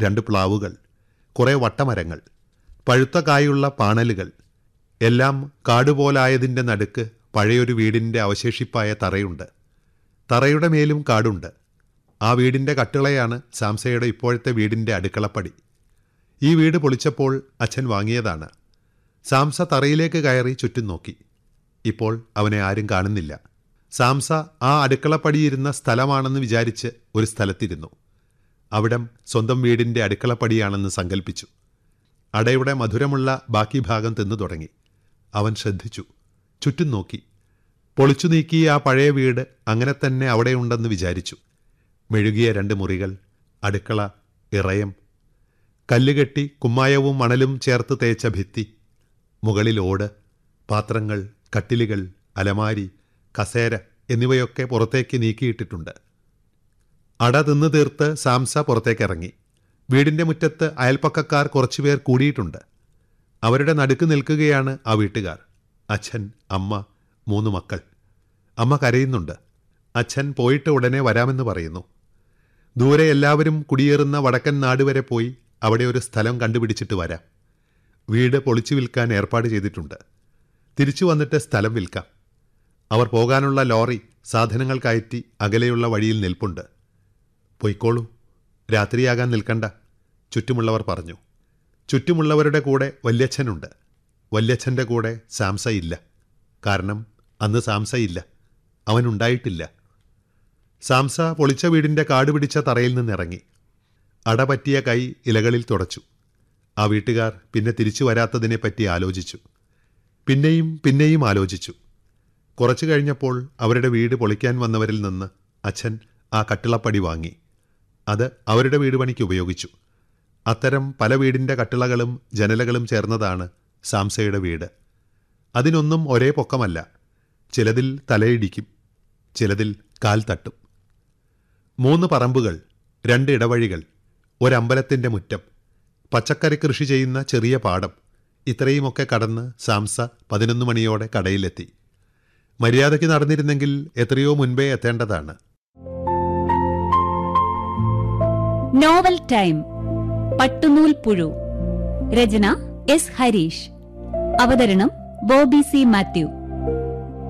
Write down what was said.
രണ്ട് പ്ലാവുകൾ കുറേ വട്ടമരങ്ങൾ പഴുത്ത കായുള്ള പാണലുകൾ എല്ലാം കാടുപോലായതിൻ്റെ നടുക്ക് പഴയൊരു വീടിൻ്റെ അവശേഷിപ്പായ തറയുണ്ട് തറയുടെ മേലും കാടുണ്ട് ആ വീടിൻ്റെ കട്ടിളയാണ് സാംസയുടെ ഇപ്പോഴത്തെ വീടിൻ്റെ അടുക്കളപ്പടി ഈ വീട് പൊളിച്ചപ്പോൾ അച്ഛൻ വാങ്ങിയതാണ് സാംസ തറയിലേക്ക് കയറി ചുറ്റും നോക്കി ഇപ്പോൾ അവനെ ആരും കാണുന്നില്ല സാംസ ആ അടുക്കളപ്പടിയിരുന്ന സ്ഥലമാണെന്ന് വിചാരിച്ച് ഒരു സ്ഥലത്തിരുന്നു അവിടം സ്വന്തം വീടിൻ്റെ അടുക്കളപ്പടിയാണെന്ന് സങ്കല്പിച്ചു അടയുടെ മധുരമുള്ള ബാക്കി ഭാഗം തിന്നു തുടങ്ങി അവൻ ശ്രദ്ധിച്ചു ചുറ്റും നോക്കി പൊളിച്ചു നീക്കിയ ആ പഴയ വീട് അങ്ങനെ തന്നെ അവിടെയുണ്ടെന്ന് വിചാരിച്ചു മെഴുകിയ രണ്ട് മുറികൾ അടുക്കള ഇറയം കല്ലുകെട്ടി കുമ്മായവും മണലും ചേർത്ത് തേച്ച ഭിത്തി മുകളിൽ ഓട് പാത്രങ്ങൾ കട്ടിലുകൾ അലമാരി കസേര എന്നിവയൊക്കെ പുറത്തേക്ക് നീക്കിയിട്ടിട്ടുണ്ട് അട തിന്നു തീർത്ത് സാംസ പുറത്തേക്കിറങ്ങി വീടിൻ്റെ മുറ്റത്ത് അയൽപ്പക്കക്കാർ കുറച്ചുപേർ കൂടിയിട്ടുണ്ട് അവരുടെ നടുക്ക് നിൽക്കുകയാണ് ആ വീട്ടുകാർ അച്ഛൻ അമ്മ മൂന്ന് മക്കൾ അമ്മ കരയുന്നുണ്ട് അച്ഛൻ പോയിട്ട് ഉടനെ വരാമെന്ന് പറയുന്നു ദൂരെ എല്ലാവരും കുടിയേറുന്ന വടക്കൻ നാട് വരെ പോയി അവിടെ ഒരു സ്ഥലം കണ്ടുപിടിച്ചിട്ട് വരാം വീട് പൊളിച്ചു വിൽക്കാൻ ഏർപ്പാട് ചെയ്തിട്ടുണ്ട് തിരിച്ചു വന്നിട്ട് സ്ഥലം വിൽക്കാം അവർ പോകാനുള്ള ലോറി സാധനങ്ങൾ കയറ്റി അകലെയുള്ള വഴിയിൽ നിൽപ്പുണ്ട് പൊയ്ക്കോളൂ രാത്രിയാകാൻ നിൽക്കണ്ട ചുറ്റുമുള്ളവർ പറഞ്ഞു ചുറ്റുമുള്ളവരുടെ കൂടെ വല്യച്ഛനുണ്ട് വല്യച്ഛൻ്റെ കൂടെ സാംസ ഇല്ല കാരണം അന്ന് സാംസ ഇല്ല അവനുണ്ടായിട്ടില്ല സാംസ പൊളിച്ച വീടിൻ്റെ കാട് പിടിച്ച തറയിൽ നിന്നിറങ്ങി അടപറ്റിയ കൈ ഇലകളിൽ തുടച്ചു ആ വീട്ടുകാർ പിന്നെ തിരിച്ചു വരാത്തതിനെപ്പറ്റി ആലോചിച്ചു പിന്നെയും പിന്നെയും ആലോചിച്ചു കുറച്ചു കഴിഞ്ഞപ്പോൾ അവരുടെ വീട് പൊളിക്കാൻ വന്നവരിൽ നിന്ന് അച്ഛൻ ആ കട്ടിളപ്പടി വാങ്ങി അത് അവരുടെ വീട് പണിക്ക് ഉപയോഗിച്ചു അത്തരം പല വീടിൻ്റെ കട്ടിളകളും ജനലകളും ചേർന്നതാണ് സാംസയുടെ വീട് അതിനൊന്നും ഒരേ പൊക്കമല്ല ചിലതിൽ തലയിടിക്കും ചിലതിൽ കാൽ തട്ടും മൂന്ന് പറമ്പുകൾ രണ്ട് ഇടവഴികൾ ഒരമ്പലത്തിൻ്റെ മുറ്റം പച്ചക്കറി കൃഷി ചെയ്യുന്ന ചെറിയ പാടം ഇത്രയുമൊക്കെ കടന്ന് സാംസ പതിനൊന്ന് മണിയോടെ കടയിലെത്തി മര്യാദയ്ക്ക് നടന്നിരുന്നെങ്കിൽ എത്രയോ മുൻപേ എത്തേണ്ടതാണ് നോവൽ ടൈം പട്ടുനൂൽ പുഴു രചന എസ് ഹരീഷ് അവതരണം ബോബി സി മാത്യു